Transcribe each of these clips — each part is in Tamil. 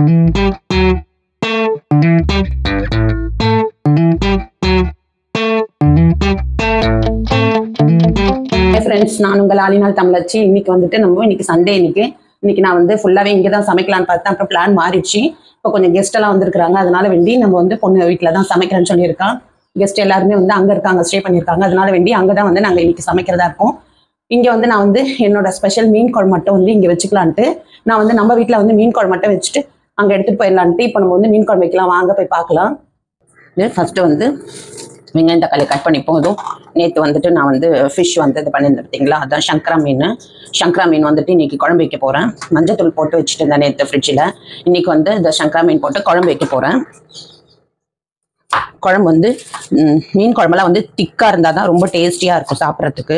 ஃப்ரெண்ட்ஸ் நான் உங்கள் ஆலினால் தமிழச்சி இன்னைக்கு வந்துட்டு நம்ம இன்னைக்கு சண்டே இன்னைக்கு இன்னைக்கு நான் வந்து ஃபுல்லாவே இங்கே தான் சமைக்கலாம்னு பார்த்தேன் அப்புறம் பிளான் மாறிடுச்சு இப்போ கொஞ்சம் கெஸ்ட் எல்லாம் வந்திருக்காங்க அதனால வேண்டி நம்ம வந்து பொண்ணு வீட்டில் தான் சமைக்கிறேன்னு சொல்லியிருக்கான் கெஸ்ட் எல்லாருமே வந்து அங்கே இருக்காங்க ஸ்டே பண்ணியிருக்காங்க அதனால வேண்டி அங்கே தான் வந்து நாங்கள் இன்னைக்கு சமைக்கிறதா இருக்கோம் இங்கே வந்து நான் வந்து என்னோட ஸ்பெஷல் மீன் குழம்பு மட்டும் வந்து இங்கே வச்சுக்கலான்ட்டு நான் வந்து நம்ம வீட்டில் வந்து மீன் குழம்பு மட்டும் வச்சுட்டு அங்கே எடுத்துகிட்டு போயிடலான்ட்டு இப்போ நம்ம வந்து மீன் குழம்பு வைக்கலாம் வாங்க போய் பார்க்கலாம் இது ஃபஸ்ட்டு வந்து வெங்காயம் தக்காளி கட் பண்ணி போதும் நேற்று வந்துட்டு நான் வந்து ஃபிஷ் வந்து இது பண்ணியிருந்தேன் பார்த்தீங்களா அதான் சங்கரா மீன் சங்கரா மீன் வந்துட்டு இன்னைக்கு குழம்பு வைக்க போகிறேன் மஞ்சத்தூள் போட்டு வச்சுட்டு இருந்தேன் நேற்று ஃப்ரிட்ஜில் இன்னைக்கு வந்து இந்த சங்கரா மீன் போட்டு குழம்பு வைக்க போகிறேன் குழம்பு வந்து ம், மீன் குழம்புலாம் வந்து திக்காக இருந்தால் தான் ரொம்ப டேஸ்டியாக இருக்கும் சாப்பிட்றதுக்கு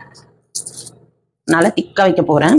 அதனால திக்காக வைக்க போகிறேன்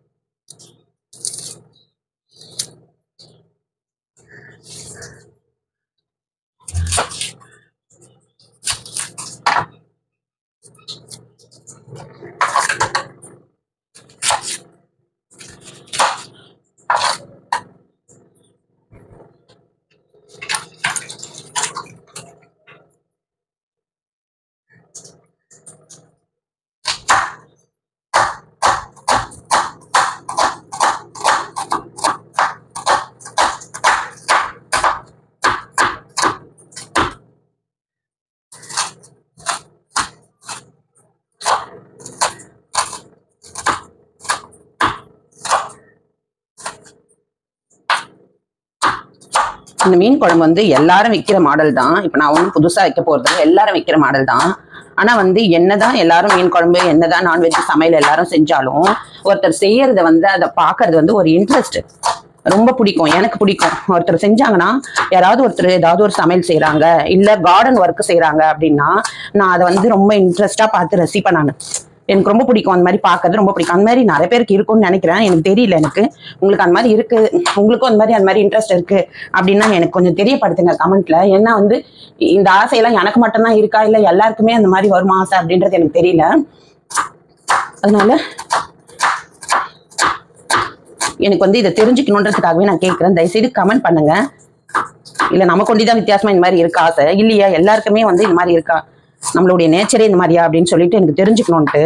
இந்த மீன் குழம்பு வந்து எல்லாரும் வைக்கிற மாடல் தான் இப்போ நான் ஒன்றும் புதுசாக வைக்க போகிறது இல்ல. எல்லாரும் வைக்கிற மாடல் தான் ஆனால் வந்து என்னதான் எல்லாரும் மீன் குழம்பு என்னதான் நான்வெஜ் சமையல் எல்லாரும் செஞ்சாலும் ஒருத்தர் செய்யறத வந்து அதை பார்க்கறது வந்து ஒரு இன்ட்ரெஸ்ட் ரொம்ப பிடிக்கும் எனக்கு பிடிக்கும் ஒருத்தர் செஞ்சாங்கன்னா யாராவது ஒருத்தர் ஏதாவது ஒரு சமையல் செய்கிறாங்க இல்லை கார்டன் ஒர்க் செய்கிறாங்க அப்படின்னா நான் அதை வந்து ரொம்ப இன்ட்ரெஸ்டாக பார்த்து ரசிப்பேன் நான் எனக்கு ரொம்ப பிடிக்கும் அந்த மாதிரி பார்க்கறது ரொம்ப பிடிக்கும் அந்த மாதிரி நிறைய பேருக்கு இருக்கும்னு நினைக்கிறேன் எனக்கு தெரியல எனக்கு உங்களுக்கு அந்த மாதிரி இருக்கு உங்களுக்கும் அந்த மாதிரி அந்த மாதிரி இன்ட்ரெஸ்ட் இருக்கு அப்படின்னா எனக்கு கொஞ்சம் தெரியப்படுத்துங்க கமெண்ட்ல ஏன்னா வந்து இந்த ஆசையெல்லாம் எனக்கு மட்டும்தான் இருக்கா இல்லை எல்லாருக்குமே அந்த மாதிரி வருமா ஆசை அப்படின்றது எனக்கு தெரியல அதனால எனக்கு வந்து இதை தெரிஞ்சுக்கணுன்றதுக்காகவே நான் கேட்குறேன் தயவுசெய்து கமெண்ட் பண்ணுங்க இல்ல நமக்கு ஒண்டிதான் வித்தியாசமா இந்த மாதிரி இருக்கா ஆசை இல்லையா எல்லாருக்குமே வந்து இந்த மாதிரி இருக்கா நம்மளுடைய நேச்சரே இந்த மாதிரியா அப்படின்னு சொல்லிட்டு எனக்கு தெரிஞ்சுக்கணும்ட்டு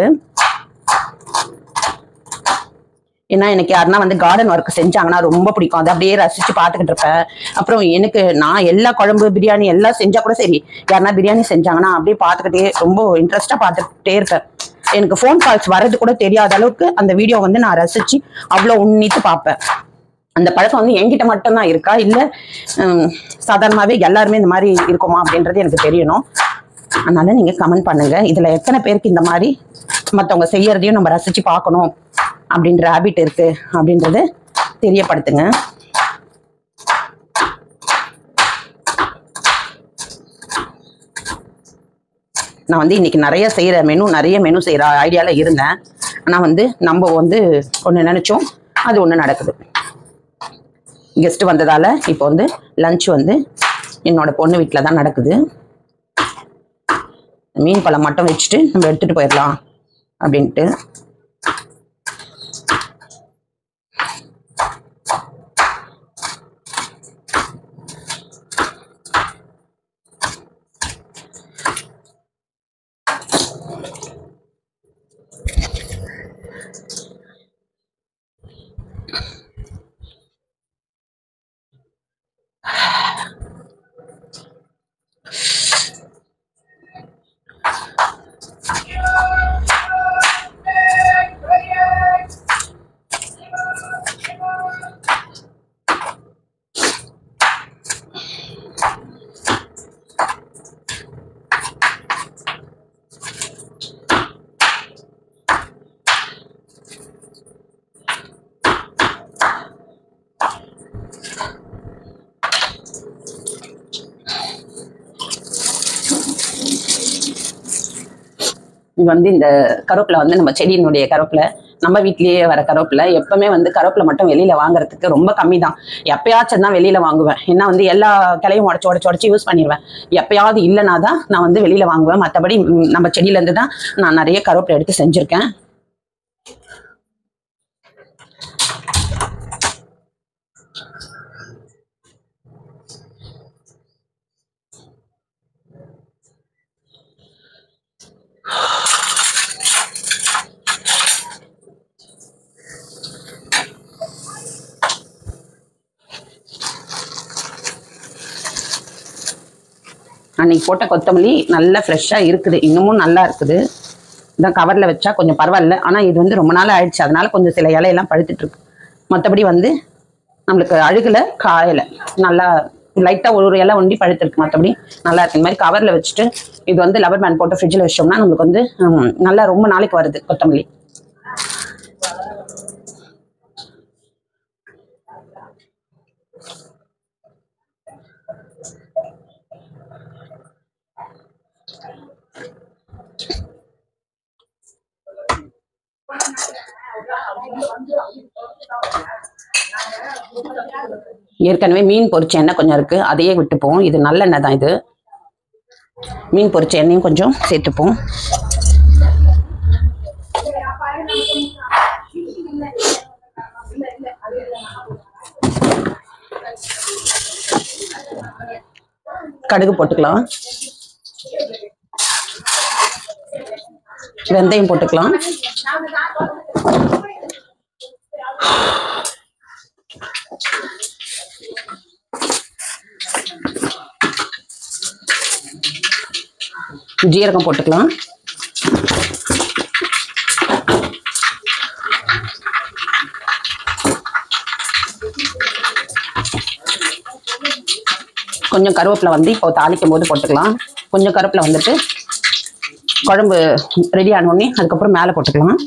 ஏன்னா எனக்கு யாருன்னா வந்து கார்டன் ஒர்க் செஞ்சாங்கன்னா ரொம்ப பிடிக்கும் அதை அப்படியே ரசிச்சு பார்த்துக்கிட்டு இருப்பேன் அப்புறம் எனக்கு நான் எல்லா குழம்பு பிரியாணி எல்லாம் செஞ்சா கூட சரி யாருன்னா பிரியாணி செஞ்சாங்கன்னா அப்படியே பார்த்துக்கிட்டே ரொம்ப இன்ட்ரெஸ்டா பார்த்துக்கிட்டே இருப்பேன் எனக்கு ஃபோன் கால்ஸ் வர்றது கூட தெரியாத அளவுக்கு அந்த வீடியோ வந்து நான் ரசிச்சு அவ்வளோ உன்னித்து பார்ப்பேன் அந்த பழக்கம் வந்து என்கிட்ட மட்டும்தான் இருக்கா இல்லை சாதாரணமாகவே எல்லாருமே இந்த மாதிரி இருக்குமா அப்படின்றது எனக்கு தெரியணும் அதனால நீங்க கமெண்ட் பண்ணுங்க இதுல எத்தனை பேருக்கு இந்த மாதிரி மத்தவங்க செய்யறதையும் நம்ம ரசிச்சு பார்க்கணும் அப்படின்ற ஹேபிட் இருக்கு அப்படின்றத தெரியப்படுத்துங்க நான் வந்து இன்னைக்கு நிறைய செய்யற மெனு நிறைய மெனு செய்யற ஐடியால இருந்தேன் ஆனா வந்து நம்ம வந்து ஒண்ணு நினைச்சோம் அது ஒண்ணு நடக்குது கெஸ்ட் வந்ததால இப்போ வந்து லஞ்ச் வந்து என்னோட பொண்ணு வீட்டில் தான் நடக்குது மீன் பழம் மட்டும் வச்சுட்டு நம்ம எடுத்துட்டு போயிடலாம் அப்படின்ட்டு இது வந்து இந்த கருவேப்பிலை வந்து நம்ம செடியினுடைய கருவேப்பிலை நம்ம வீட்லயே வர கருவேப்பிலை எப்பவுமே வந்து கருவேப்பிலை மட்டும் வெளியில வாங்குறதுக்கு ரொம்ப கம்மி தான் எப்பயாச்சும் தான் வெளியில வாங்குவேன் ஏன்னா வந்து எல்லா கிளையும் உடச்சு உடச்சு உடச்சு யூஸ் பண்ணிடுவேன் எப்பயாவது இல்லைனா தான் நான் வந்து வெளியில வாங்குவேன் மற்றபடி நம்ம செடியில இருந்து தான் நான் நிறைய கருவேப்பிலை எடுத்து செஞ்சிருக்கேன் அன்னைக்கு போட்ட கொத்தமல்லி நல்லா ஃப்ரெஷ்ஷாக இருக்குது இன்னமும் நல்லா இருக்குது இதான் கவரில் வச்சா கொஞ்சம் பரவாயில்ல ஆனால் இது வந்து ரொம்ப நாள் ஆயிடுச்சு அதனால கொஞ்சம் சில இலையெல்லாம் பழுத்துட்டு இருக்கு மற்றபடி வந்து நம்மளுக்கு அழுகலை காயலை நல்லா லைட்டாக ஒரு ஒரு இலை ஒண்டி பழுத்திருக்கு மற்றபடி நல்லா இருக்கு இந்த மாதிரி கவரில் வச்சுட்டு இது வந்து லவர் பேண்ட் போட்டு ஃப்ரிட்ஜில் வச்சோம்னா நம்மளுக்கு வந்து ஹம், நல்லா ரொம்ப நாளைக்கு வருது கொத்தமல்லி ஏற்கனவே மீன் பொரிச்ச எண்ணெய் கொஞ்சம் இருக்கு அதையே விட்டுப்போம் இது நல்ல எண்ணெய் தான் இது மீன் பொரிச்ச எண்ணெயும் கொஞ்சம் சேர்த்துப்போம் கடுகு போட்டுக்கலாம் வெந்தயம் போட்டுக்கலாம் ஜீரகம் போட்டுக்கலாம் கொஞ்சம் கருவேப்பிலை வந்து இப்போ தாளிக்கும் போது போட்டுக்கலாம் கொஞ்சம் கருவேப்பிலை வந்துட்டு குழம்பு ரெடி ஆன உடனே அதுக்கப்புறம் மேலே போட்டுக்கலாம்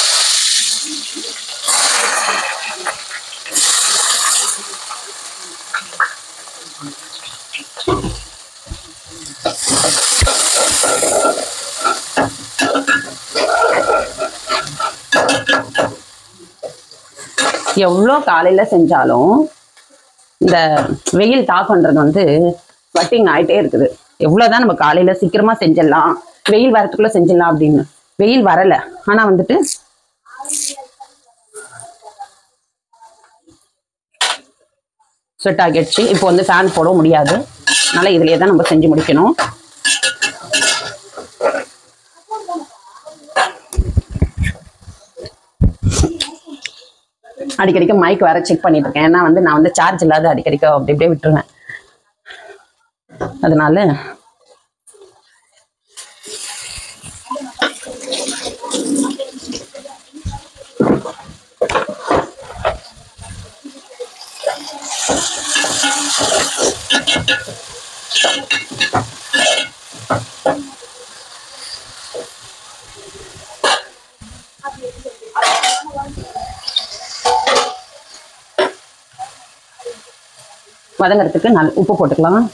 எவ்வளோ காலையில் செஞ்சாலும் இந்த வெயில் தாக்கன்றது வந்து ஸ்வட்டிங் ஆயிட்டே இருக்குது எவ்வளோதான் நம்ம காலையில் சீக்கிரமாக செஞ்சிடலாம் வெயில் வரத்துக்குள்ளே செஞ்சிடலாம் அப்படின்னு வெயில் வரலை ஆனால் வந்துட்டு ஸ்வெட் ஆகிடுச்சு இப்போ வந்து ஃபேன் போட முடியாது அதனால இதுலயே தான் நம்ம செஞ்சு முடிக்கணும் அடிக்கடிக்க மைக் வேற செக் பண்ணிட்டு இருக்கேன் ஏன்னா வந்து நான் வந்து சார்ஜ் இல்லாத அடிக்கடிக்க அப்படி அப்படியே விட்டுருவேன் அதனால வதங்கறதுக்கு நல் உப்பு போட்டுக்கலாம்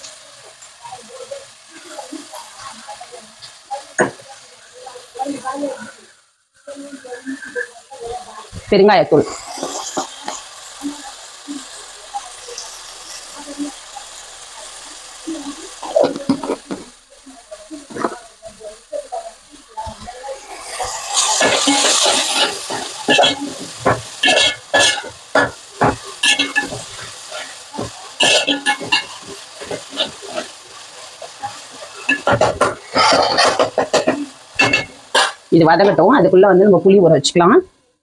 பெருங்காயத்தூள் இது வதங்கட்டும் அதுக்குள்ள வந்து நம்ம புளி ஊற வச்சுக்கலாம்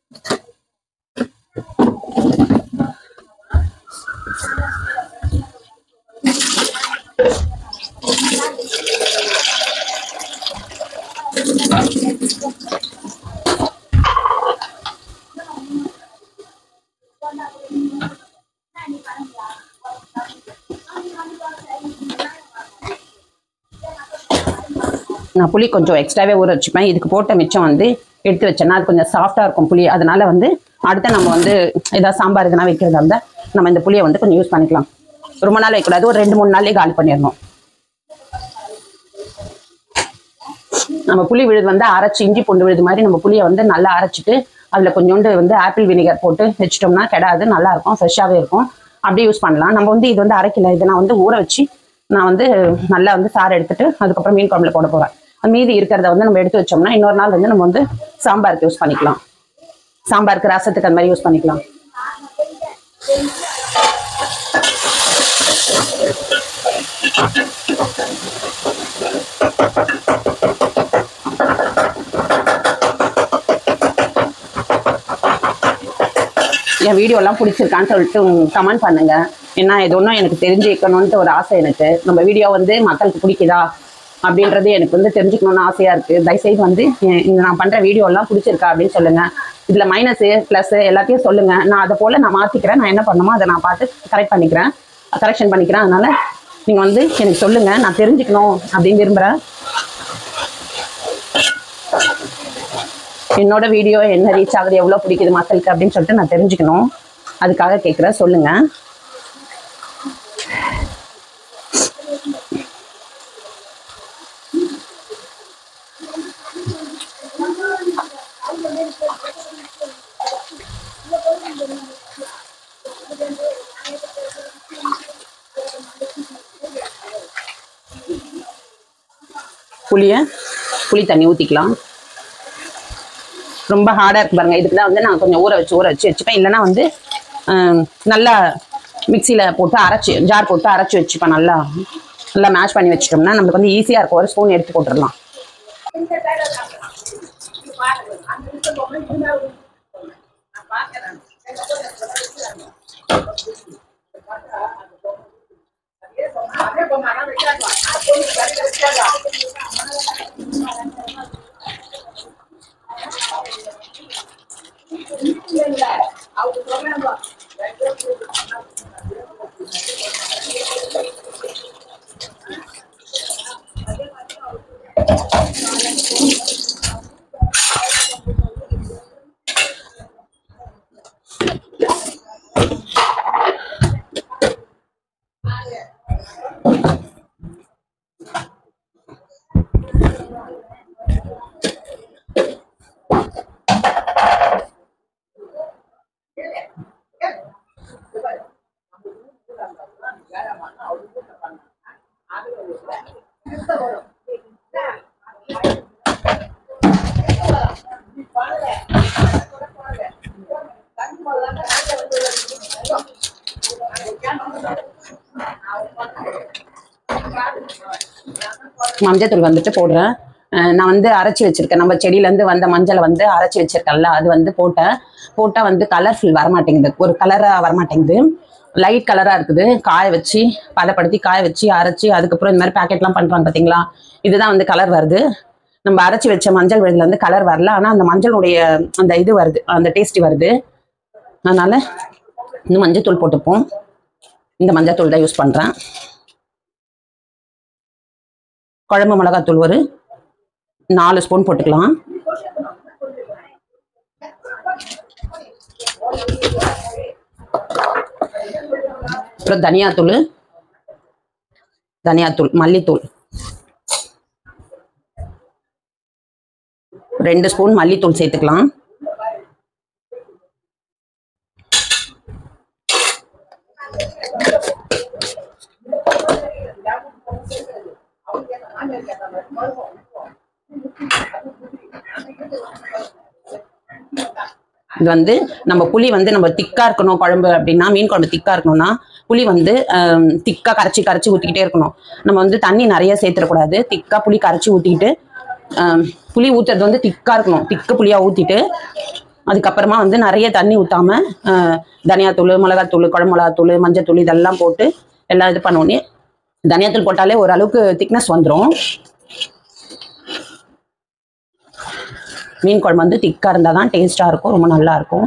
நான் புளி கொஞ்சம் எக்ஸ்ட்ராவே ஊற வச்சுப்பேன் இதுக்கு போட்ட மிச்சம் வந்து எடுத்து வச்சேன்னா அது கொஞ்சம் சாஃப்டாக இருக்கும் புளி அதனால வந்து அடுத்து நம்ம வந்து ஏதாவது சாம்பார் எதுனா வைக்கிறதா இருந்தால் நம்ம இந்த புளியை வந்து கொஞ்சம் யூஸ் பண்ணிக்கலாம் ரொம்ப நாள் வைக்கக்கூடாது ஒரு ரெண்டு மூணு நாள்லயே காலி பண்ணிடணும் நம்ம புளி விழுது வந்து அரைச்சி இஞ்சி பூண்டு விழுது மாதிரி நம்ம புளியை வந்து நல்லா அரைச்சிட்டு அதில் கொஞ்சோண்டு வந்து ஆப்பிள் வினிகர் போட்டு வச்சிட்டோம்னா கெடாது நல்லா இருக்கும் ஃப்ரெஷ்ஷாகவே இருக்கும் அப்படியே யூஸ் பண்ணலாம் நம்ம வந்து இது வந்து அரைக்கல இதை நான் வந்து ஊற வச்சு நான் வந்து நல்லா வந்து சாறு எடுத்துட்டு அதுக்கப்புறம் மீன் குழம்புல போட போகிறேன் மீதி இருக்கிறத வந்து நம்ம எடுத்து வச்சோம்னா இன்னொரு நாள் வந்து நம்ம வந்து சாம்பாருக்கு யூஸ் பண்ணிக்கலாம் சாம்பாருக்கு ரசத்துக்கு அந்த மாதிரி யூஸ் பண்ணிக்கலாம் என் வீடியோ எல்லாம் பிடிச்சிருக்கான்னு சொல்லிட்டு கமெண்ட் பண்ணுங்க ஏன்னா இது ஒன்றும் எனக்கு தெரிஞ்சுக்கணும்ட்டு ஒரு ஆசை எனக்கு நம்ம வீடியோ வந்து மக்களுக்கு பிடிக்குதா அப்படின்றது எனக்கு வந்து தெரிஞ்சுக்கணும்னு ஆசையா இருக்கு தயவுசெய்து வந்து எ- இந்த நான் பண்ற வீடியோ எல்லாம் பிடிச்சிருக்கா அப்படின்னு சொல்லுங்க இதுல மைனஸ் பிளஸ் எல்லாத்தையும் சொல்லுங்க நான் அதை போல நான் மாத்திக்கிறேன் நான் என்ன பண்ணுமோ அதை நான் பார்த்து கரெக்ட் பண்ணிக்கிறேன் கரெக்ஷன் பண்ணிக்கிறேன் அதனால நீங்க வந்து எனக்கு சொல்லுங்க நான் தெரிஞ்சுக்கணும் அப்படின்னு விரும்புறேன் என்னோட வீடியோ என்ன ரீச் ஆகுது எவ்வளோ பிடிக்குது மக்களுக்கு அப்படின்னு சொல்லிட்டு நான் தெரிஞ்சுக்கணும் அதுக்காக கேட்குறேன் சொல்லுங்க புளிய புளி தண்ணி ஊற்றிக்கலாம் ரொம்ப ஹார்டாக இருக்கு பாருங்க இதுக்கு தான் வந்து நான் கொஞ்சம் ஊற வச்சு ஊற வச்சு வச்சுப்பேன் இல்லைன்னா வந்து ஹம், நல்லா மிக்சியில் போட்டு அரைச்சி ஜார் போட்டு அரைச்சி வச்சுப்பேன் நல்லா நல்லா மேஷ் பண்ணி வச்சிட்டோம்னா நம்மளுக்கு வந்து ஈஸியாக இருக்கும் ஒரு ஸ்பூன் எடுத்து போட்டுடலாம் மஞ்சத்தூள் வந்துட்டு போடுறேன் அஹ் நான் வந்து அரைச்சி வச்சிருக்கேன் நம்ம செடியிலேருந்து வந்த மஞ்சளை வந்து அரைச்சி வச்சிருக்கேன்ல அது வந்து போட்டேன் போட்டால் வந்து கலர்ஃபுல் வரமாட்டேங்குது ஒரு கலராக வரமாட்டேங்குது லைட் கலராக இருக்குது காய வச்சு பதப்படுத்தி காய வச்சு அரைச்சி அதுக்கப்புறம் இந்த மாதிரி பேக்கெட்லாம் பண்ணுறாங்க பார்த்தீங்களா இதுதான் வந்து கலர் வருது நம்ம அரைச்சி வச்ச மஞ்சள் விழுதுல வந்து கலர் வரல ஆனால் அந்த மஞ்சளுடைய அந்த இது வருது அந்த டேஸ்டி வருது அதனால இந்த மஞ்சத்தூள் போட்டுப்போம் இந்த மஞ்சத்தூள் தான் யூஸ் பண்ணுறேன் குழம்பு மிளகாத்தூள் ஒரு நாலு ஸ்பூன் போட்டுக்கலாம் அப்புறம் தனியாத்தூள் தனியாத்தூள் மல்லித்தூள் ரெண்டு ஸ்பூன் மல்லித்தூள் சேர்த்துக்கலாம் இது வந்து நம்ம புளி வந்து நம்ம திக்கா இருக்கணும் குழம்பு அப்படின்னா மீன் குழம்பு திக்கா இருக்கணும்னா புளி வந்து ஆம், திக்கா கரைச்சி கரைச்சி ஊற்றிக்கிட்டே இருக்கணும் நம்ம வந்து தண்ணி நிறைய சேர்த்துடக்கூடாது திக்கா புளி கரைச்சி ஊற்றிக்கிட்டு புளி ஊற்றுறது வந்து திக்கா இருக்கணும் திக்கு புளியாக ஊற்றிட்டு அதுக்கப்புறமா வந்து நிறைய தண்ணி ஊற்றாம தனியாத்தூள் மிளகாத்தூள் குழம்பு மிளகாத்தூள் மஞ்சத்தூள் இதெல்லாம் போட்டு எல்லாம் இது பண்ண உடனே தனியாத்தூள் போட்டாலே ஓரளவுக்கு திக்னஸ் வந்துடும் மீன் குழம்பு வந்து திக்காக இருந்தால் தான் டேஸ்ட்டாக இருக்கும் ரொம்ப நல்லா இருக்கும்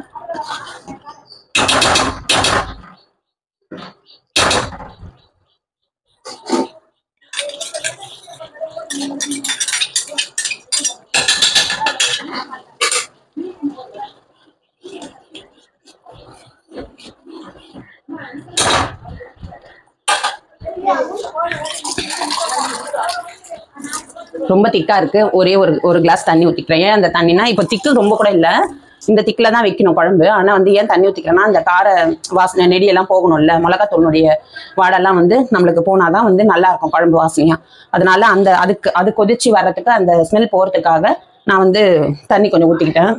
ரொம்ப திக்கா இருக்கு ஒரே ஒரு ஒரு கிளாஸ் தண்ணி ஊற்றிக்கிறேன் ஏன் அந்த தண்ணினா இப்போ திக்கு ரொம்ப கூட இல்லை இந்த திக்கில் தான் வைக்கணும் குழம்பு ஆனால் வந்து ஏன் தண்ணி ஊற்றிக்கிறேன்னா அந்த கார வாசனை நெடியெல்லாம் போகணும்ல மிளகாத்தூளுடைய வாடெல்லாம் வந்து நம்மளுக்கு போனாதான் வந்து நல்லா இருக்கும் குழம்பு வாசனையா அதனால அந்த அதுக்கு அது கொதிச்சு வர்றதுக்கு அந்த ஸ்மெல் போகிறதுக்காக நான் வந்து தண்ணி கொஞ்சம் ஊற்றிக்கிட்டேன்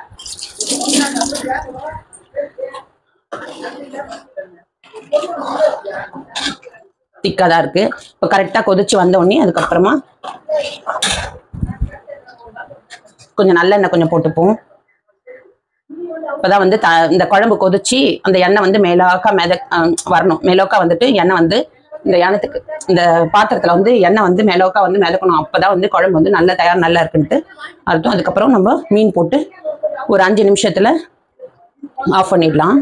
திக்காக தான் இருக்கு இப்போ கரெக்டாக கொதிச்சு வந்த உடனே அதுக்கப்புறமா கொஞ்சம் நல்லெண்ணெய் கொஞ்சம் போட்டுப்போம் அப்பதான் வந்து த இந்த குழம்பு கொதிச்சு அந்த எண்ணெய் வந்து மேலோக்கா மித அஹ் வரணும் மேலோக்கா வந்துட்டு எண்ணெய் வந்து இந்த எண்ணத்துக்கு இந்த பாத்திரத்துல வந்து எண்ணெய் வந்து மேலோக்கா வந்து மிதக்கணும் அப்பதான் வந்து குழம்பு வந்து நல்லா தயார் நல்லா இருக்குன்ட்டு அர்த்தம் அதுக்கப்புறம் நம்ம மீன் போட்டு ஒரு அஞ்சு நிமிஷத்துல ஆஃப் பண்ணிடலாம்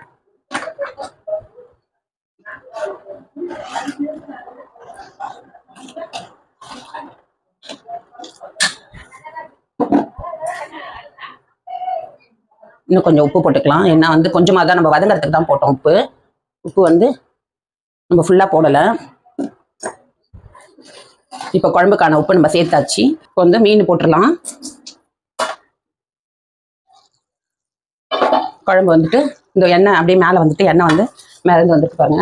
இன்னும் கொஞ்சம் உப்பு போட்டுக்கலாம் ஏன்னா வந்து கொஞ்சமாக தான் நம்ம வதங்கறதுக்கு தான் போட்டோம் உப்பு உப்பு வந்து நம்ம ஃபுல்லாக போடலை இப்போ குழம்புக்கான உப்பு நம்ம சேர்த்தாச்சு இப்போ வந்து மீன் போட்டுடலாம் குழம்பு வந்துட்டு இந்த எண்ணெய் அப்படியே மேலே வந்துட்டு எண்ணெய் வந்து மிதந்து வந்துட்டு பாருங்க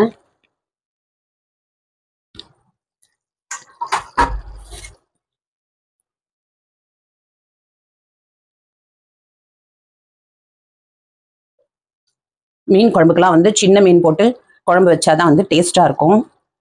மீன் குழம்புக்கெல்லாம் வந்து சின்ன மீன் போட்டு குழம்பு வச்சாதான் வந்து டேஸ்டா இருக்கும்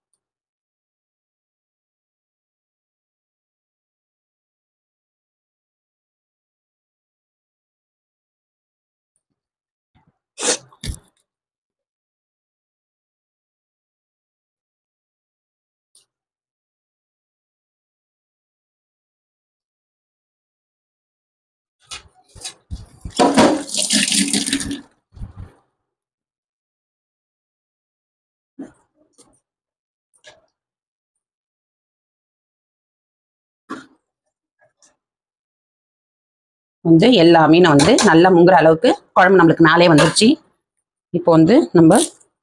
வந்து எல்லா மீனும் வந்து நல்லா முங்குற அளவுக்கு குழம்பு நம்மளுக்கு மேலே வந்துருச்சு இப்போ வந்து நம்ம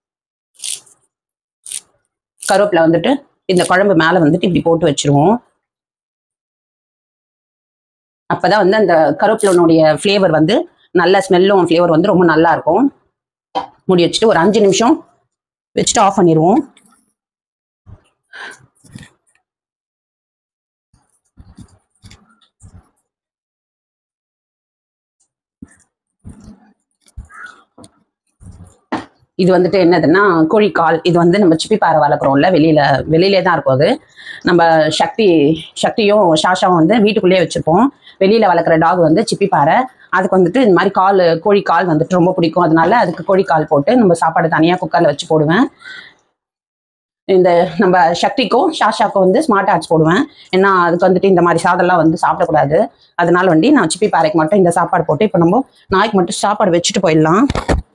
கருவேப்பிலை வந்துட்டு இந்த குழம்பு மேலே வந்துட்டு இப்படி போட்டு வச்சிருவோம் அப்பதான் வந்து அந்த கருவேப்பிலனுடைய ஃப்ளேவர் வந்து நல்ல ஸ்மெல்லும் ஃப்ளேவர் வந்து ரொம்ப நல்லா இருக்கும் மூடி வச்சுட்டு ஒரு அஞ்சு நிமிஷம் வச்சுட்டு ஆஃப் பண்ணிடுவோம் இது வந்துட்டு என்னதுன்னா கோழிக்கால் இது வந்து நம்ம சிப்பி பாறை வளர்க்குறோம்ல வெளியில வெளியிலே தான் இருக்கும் அது நம்ம சக்தி சக்தியும் ஷாஷாவும் வந்து வீட்டுக்குள்ளேயே வச்சிருப்போம் வெளியில வளர்க்குற டாக் வந்து சிப்பி பாறை அதுக்கு வந்துட்டு இந்த மாதிரி கால் கோழி கால் வந்துட்டு ரொம்ப பிடிக்கும் அதனால அதுக்கு கோழி கால் போட்டு நம்ம சாப்பாடு தனியாக குக்கரில் வச்சு போடுவேன் இந்த நம்ம சக்திக்கும் ஷாஷாக்கும் வந்து ஸ்மார்ட் ஆட்ஸ் போடுவேன் ஏன்னா அதுக்கு வந்துட்டு இந்த மாதிரி சாதம்லாம் வந்து சாப்பிடக்கூடாது அதனால வந்து நான் சிப்பி பாறைக்கு மட்டும் இந்த சாப்பாடு போட்டு இப்போ நம்ம நாய்க்கு மட்டும் சாப்பாடு வச்சுட்டு போயிடலாம்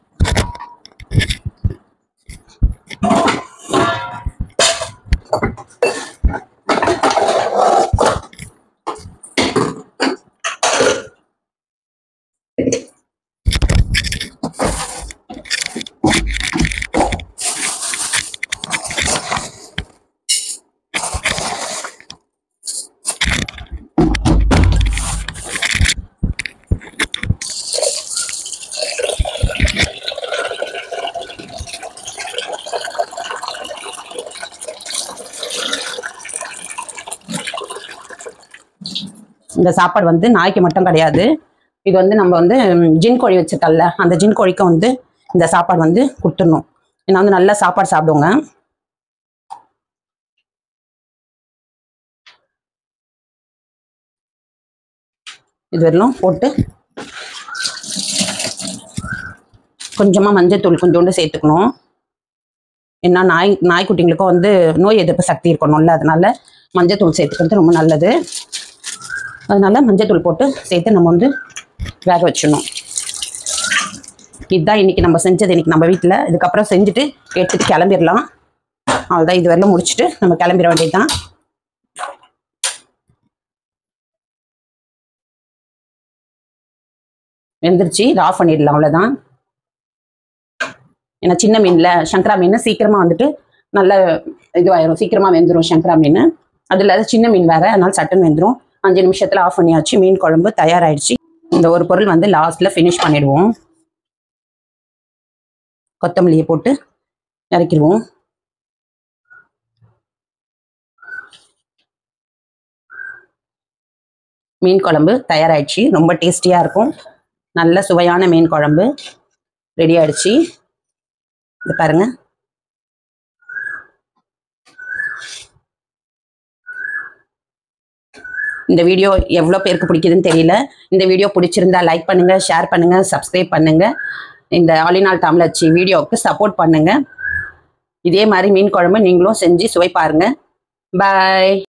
இந்த சாப்பாடு வந்து நாய்க்கு மட்டும் கிடையாது இது வந்து நம்ம வந்து ம், ஜின் கோழி வச்சிருக்கல்ல அந்த ஜின் கோழிக்கும் வந்து இந்த சாப்பாடு வந்து கொடுத்துடணும் ஏன்னா வந்து நல்லா சாப்பாடு சாப்பிடுவோங்க இது வரலாம் போட்டு கொஞ்சமாக மஞ்சத்தூள் கொஞ்சோண்டு சேர்த்துக்கணும் ஏன்னா நாய் நாய்க்குட்டிங்களுக்கும் வந்து நோய் எதிர்ப்பு சக்தி இருக்கணும்ல அதனால மஞ்சத்தூள் சேர்த்துக்கிறது ரொம்ப நல்லது அதனால மஞ்சத்தூள் போட்டு சேர்த்து நம்ம வந்து வேக வச்சிடணும் இதுதான் இன்னைக்கு நம்ம செஞ்சது இன்னைக்கு நம்ம வீட்டில் இதுக்கப்புறம் செஞ்சுட்டு எடுத்துட்டு கிளம்பிடலாம் அவ்வளோதான் இது வரலாம் முடிச்சுட்டு நம்ம கிளம்பிட வேண்டியதுதான் வெந்துருச்சு இது ஆஃப் பண்ணிடலாம் அவ்வளோதான் ஏன்னா சின்ன மீன்ல சங்கரா மீன் சீக்கிரமா வந்துட்டு நல்ல இதுவாயிரும் சீக்கிரமா வெந்துடும் சங்கரா மீன் அதுல சின்ன மீன் வேற அதனால சட்டன் வெந்துடும் அஞ்சு நிமிஷத்துல ஆஃப் பண்ணியாச்சு மீன் குழம்பு தயாராயிடுச்சு இந்த ஒரு பொருள் வந்து லாஸ்ட்ல ஃபினிஷ் பண்ணிடுவோம் கொத்தமல்லியை போட்டு இறக்கிடுவோம் மீன் குழம்பு தயாராயிடுச்சு ரொம்ப டேஸ்டியா இருக்கும் நல்ல சுவையான மீன் குழம்பு ரெடி ஆயிடுச்சு இது பாருங்க இந்த வீடியோ எவ்வளோ பேருக்கு பிடிக்குதுன்னு தெரியல இந்த வீடியோ பிடிச்சிருந்தா லைக் பண்ணுங்க ஷேர் பண்ணுங்க சப்ஸ்கிரைப் பண்ணுங்க இந்த ஆலினால் தமிழச்சி வீடியோவுக்கு சப்போர்ட் பண்ணுங்க இதே மாதிரி மீன் குழம்பு நீங்களும் செஞ்சு சுவை பாருங்க பாய்